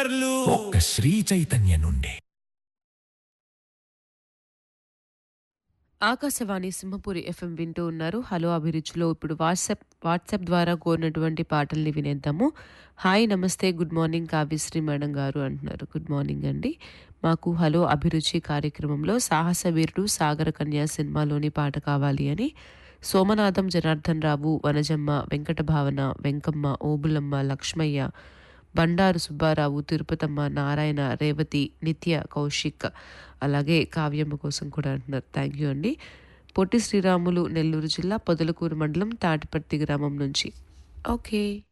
ఒక్క శ్రీ చైతన్య నుండి ఆకాశవాణి సింహపురి ఎఫ్ఎం వింటూ ఉన్నారు హలో అభిరుచిలో ఇప్పుడు వాట్సాప్ వాట్సాప్ ద్వారా కోరినటువంటి పాటల్ని వినేద్దాము హాయ్ నమస్తే గుడ్ మార్నింగ్ కావ్యశ్రీ మేడం గారు అంటున్నారు గుడ్ మార్నింగ్ అండి మాకు హలో అభిరుచి కార్యక్రమంలో సాహస వీరుడు సాగర కన్యా సినిమాలోని పాట కావాలి అని సోమనాథం జనార్దన్ రావు వనజమ్మ వెంకట భావన వెంకమ్మ ఓబులమ్మ లక్ష్మయ్య బండారు సుబ్బారావు తిరుపతమ్మ నారాయణ రేవతి నిత్య కౌశిక్ అలాగే కావ్యమ్మ కోసం కూడా అంటున్నారు థ్యాంక్ యూ అండి పొట్టి శ్రీరాములు నెల్లూరు జిల్లా పొదలకూరు మండలం తాటిపర్తి గ్రామం నుంచి ఓకే